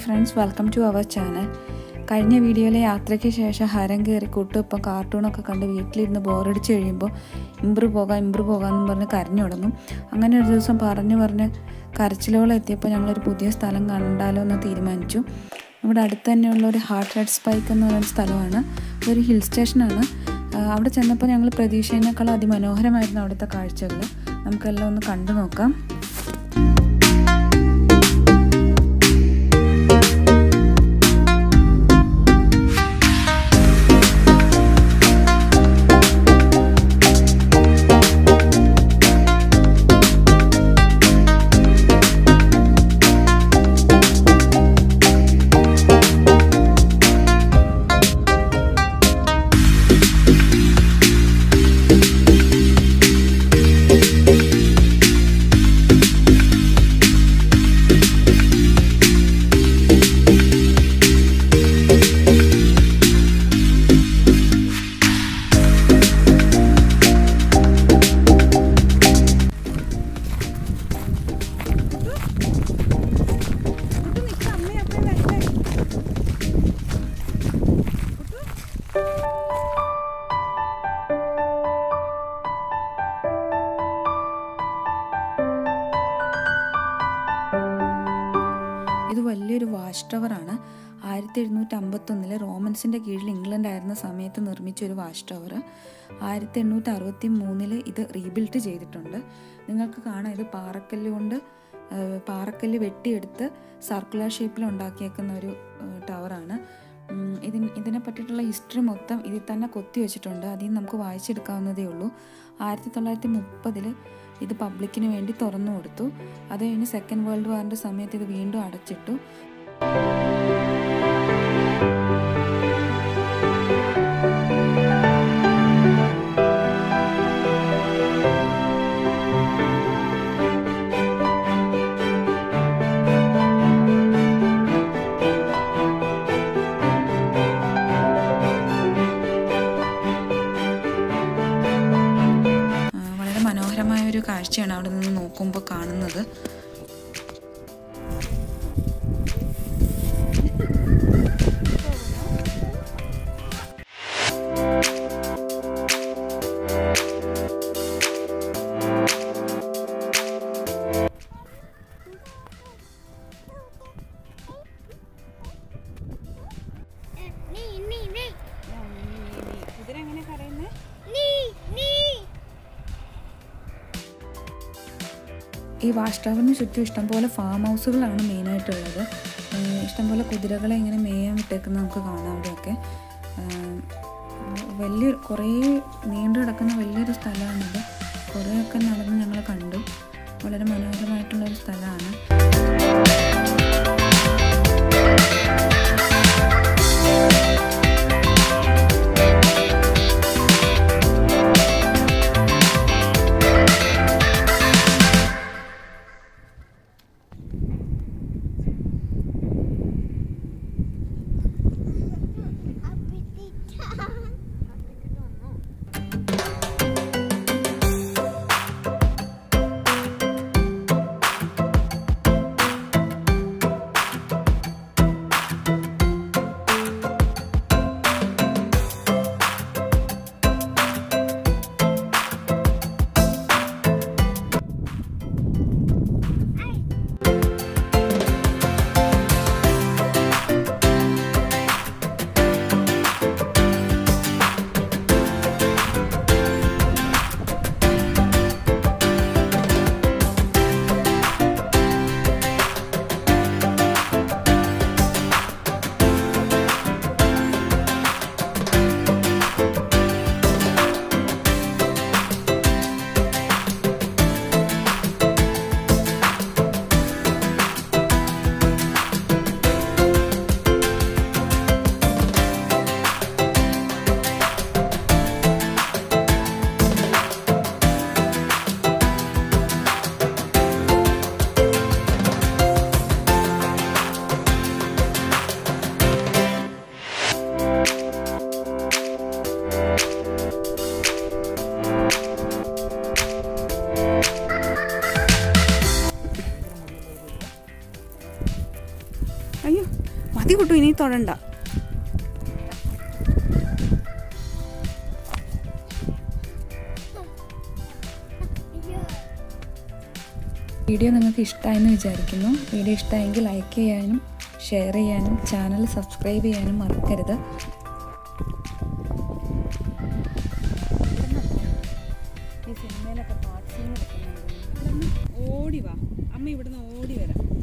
friends welcome to our channel കഴിഞ്ഞ വീഡിയോയിലെ യാത്രയ്ക്ക് ശേഷം ഹരം കയറി കൂട്ടുപ്പം കാർട്ടൂണൊക്കെ കണ്ട് വീട്ടിലിരുന്ന് ബോറടിച്ച് കഴിയുമ്പോൾ ഇമ്പ്രൂ പോകാം ഇമ്പ്രൂ പോകാമെന്നും പറഞ്ഞ് കരഞ്ഞു തുടങ്ങും അങ്ങനെ ഒരു ദിവസം പറഞ്ഞു പറഞ്ഞ് കരച്ചിലോളം എത്തിയപ്പോൾ ഞങ്ങളൊരു പുതിയ സ്ഥലം കണ്ടാലോ എന്ന് തീരുമാനിച്ചു ഇവിടെ അടുത്ത് തന്നെയുള്ള ഒരു ഹാർട്ട് റെഡ് സ്പൈക്ക് എന്ന് പറയുന്ന സ്ഥലമാണ് ഇതൊരു ഹിൽ സ്റ്റേഷനാണ് ആ, അവിടെ ചെന്നപ്പോൾ ഞങ്ങൾ പ്രതീക്ഷേനേക്കാൾ അതിമനോഹരമായിരുന്നു അവിടുത്തെ കാഴ്ചകൾ നമുക്കെല്ലാം ഒന്ന് കണ്ടു നോക്കാം ഇത് വലിയൊരു വാച്ച് ടവറാണ് ആയിരത്തി എഴുന്നൂറ്റി അമ്പത്തൊന്നില് റോമൻസിൻ്റെ കീഴിൽ ഇംഗ്ലണ്ട് ആയിരുന്ന സമയത്ത് നിർമ്മിച്ച ഒരു വാച്ച് ടവർ ആയിരത്തി എണ്ണൂറ്റി അറുപത്തി മൂന്നില് ഇത് റീബിൽഡ് ചെയ്തിട്ടുണ്ട് നിങ്ങൾക്ക് കാണാം ഇത് പാറക്കല്ല് കൊണ്ട് ആ, പാറക്കല്ല് വെട്ടിയെടുത്ത് സർക്കുലർ ഷേപ്പിൽ ഉണ്ടാക്കിയേക്കുന്ന ഒരു ആ, ടവറാണ് ഉം, ഇതിന് ഇതിനെ പറ്റിയിട്ടുള്ള ഹിസ്റ്ററി മൊത്തം ഇതിൽ തന്നെ കൊത്തി വെച്ചിട്ടുണ്ട് അതിൽ നിന്ന് നമുക്ക് വായിച്ചെടുക്കാവുന്നതേ ഉള്ളൂ ആയിരത്തി തൊള്ളായിരത്തി മുപ്പതിൽ ഇത് പബ്ലിക്കിന് വേണ്ടി തുറന്നു കൊടുത്തു അത് കഴിഞ്ഞ് സെക്കൻഡ് വേൾഡ് വാറിൻ്റെ സമയത്ത് ഇത് വീണ്ടും അടച്ചിട്ടു ആ, വളരെ മനോഹരമായ ഒരു കാഴ്ചയാണ് അവിടെ നിന്ന് നോക്കുമ്പോൾ കാണുന്നത് നീ നീ നീ ഇതിനെങ്ങനെ പറയുന്നത് നീ നീ ഈ വാച്ച് ടവറിന് ചുറ്റും ഇഷ്ടംപോലെ ഫാം ഹൗസുകളാണ് മെയിനായിട്ടുള്ളത് ഏഹ് ഇഷ്ടംപോലെ കുതിരകളെ ഇങ്ങനെ മേയാൻ വിട്ടേക്കുന്നത് നമുക്ക് കാണാം അവിടെയൊക്കെ ഏഹ് വലിയ കുറേ നീണ്ടു കിടക്കുന്ന വലിയൊരു സ്ഥലമാണിത് കുറേയൊക്കെ നടന്ന് ഞങ്ങൾ കണ്ടു വളരെ മനോഹരമായിട്ടുള്ളൊരു സ്ഥലമാണ് അപ്പിട്ടിട്ടാ ആ തൊടണ്ട വീഡിയോ നിങ്ങൾക്ക് ഇഷ്ടമായെന്ന് വിചാരിക്കുന്നു വീഡിയോ ഇഷ്ടമായെങ്കിൽ ലൈക്ക് ചെയ്യാനും ഷെയർ ചെയ്യാനും ചാനൽ സബ്സ്ക്രൈബ് ചെയ്യാനും മറക്കരുത് ഈ സിനിമയിലൊക്കെ പാട്ട് സീൻ ഓടി വാ അമ്മ ഇവിടുന്ന് ഓടി വരാം